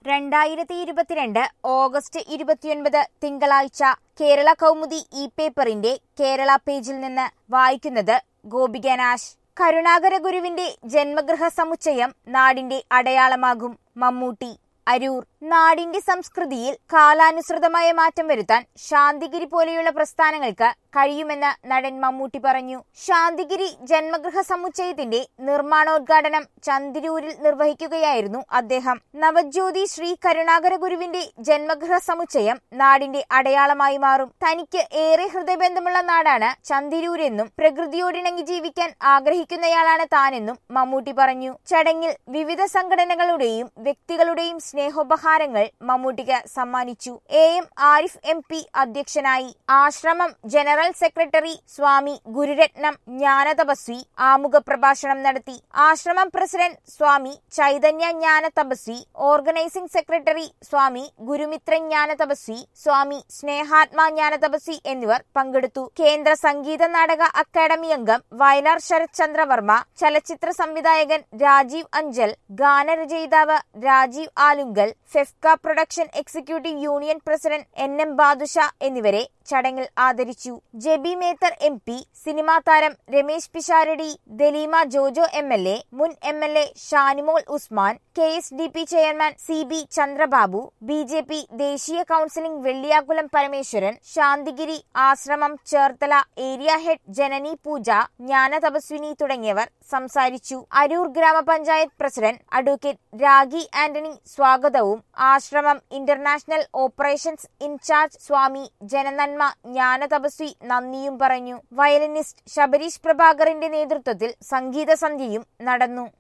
രണ്ടായിരത്തി ഇരുപത്തിരണ്ട് ഓഗസ്റ്റ് ഇരുപത്തിയൊൻപത് തിങ്കളാഴ്ച കേരള കൗമുദി ഇ പേപ്പറിന്റെ കേരള പേജിൽ നിന്ന് വായിക്കുന്നത് ഗോപിക നാശ് കരുണാകര ഗുരുവിന്റെ ജന്മഗൃഹ സമുച്ചയം നാടിന്റെ അടയാളമാകും മമ്മൂട്ടി അരൂർ നാടിന്റെ സംസ്കൃതിയിൽ കാലാനുസൃതമായ മാറ്റം വരുത്താൻ ശാന്തിഗിരി പോലെയുള്ള പ്രസ്ഥാനങ്ങൾക്ക് കഴിയുമെന്ന് നടൻ മമ്മൂട്ടി പറഞ്ഞു ശാന്തിഗിരി ജന്മഗൃഹ സമുച്ചയത്തിന്റെ നിർമ്മാണോദ്ഘാടനം ചന്ദിരൂരിൽ നിർവഹിക്കുകയായിരുന്നു അദ്ദേഹം നവജ്യോതി ശ്രീ കരുണാകര ഗുരുവിന്റെ ജന്മഗൃഹ സമുച്ചയം നാടിന്റെ അടയാളമായി മാറും തനിക്ക് ഏറെ ഹൃദയബന്ധമുള്ള നാടാണ് ചന്ദിരൂരെന്നും പ്രകൃതിയോടിണങ്ങി ജീവിക്കാൻ ആഗ്രഹിക്കുന്നയാളാണ് താനെന്നും മമ്മൂട്ടി പറഞ്ഞു ചടങ്ങിൽ വിവിധ സംഘടനകളുടെയും വ്യക്തികളുടെയും സ്നേഹോപഹാരങ്ങൾ മമ്മൂട്ടിക്ക് സമ്മാനിച്ചു A M Arif M P അധ്യക്ഷനായി ആശ്രമം ജനറൽ സെക്രട്ടറി സ്വാമി ഗുരുരത്നം ജ്ഞാനതപസ്വി ആമുഖ പ്രഭാഷണം നടത്തി ആശ്രമം പ്രസിഡന്റ് സ്വാമി ചൈതന്യ ജ്ഞാന തപസ്വി ഓർഗനൈസിംഗ് സെക്രട്ടറി സ്വാമി ഗുരുമിത്ര ജ്ഞാന തപസ്വി സ്വാമി സ്നേഹാത്മാ ജ്ഞാന തപസ്വി എന്നിവർ പങ്കെടുത്തു കേന്ദ്ര സംഗീത നാടക അക്കാദമി അംഗം വയലാർ ശരത് ചന്ദ്രവർമ്മ ചലച്ചിത്ര സംവിധായകൻ രാജീവ് അഞ്ചൽ ഗാനരചയിതാവ് Rajeev Alunkal FEFKA production executive union president N M Badusha എന്നിവരെ ചടങ്ങിൽ ആദരിച്ചു Jebi Mather M P cinema താരം Ramesh Pisharody Daleema Jojo M L A മുൻ M L A Shanimol Usman K S D P chairman C B Chandrababu B J P ദേശീയ കൌൺസിലിംഗ് വെള്ളിയാകുളം പരമേശ്വരൻ ശാന്തിഗിരി ആശ്രമം ചേർത്തല ഏരിയ ഹെഡ് ജനനി പൂജ ജ്ഞാന തപസ്വിനി തുടങ്ങിയവർ സംസാരിച്ചു അരൂർ ഗ്രാമപഞ്ചായത്ത് പ്രസിഡന്റ് അഡ്വക്കേറ്റ് രാഗി ആന്റണി സ്വാഗതവും ആശ്രമം international operations in charge Swami Janananma Jnana Thapaswi നന്ദിയും പറഞ്ഞു വയലിനിസ്റ്റ് ശബരീഷ് പ്രഭാകറിന്റെ നേതൃത്വത്തിൽ സംഗീത സന്ധ്യയും നടന്നു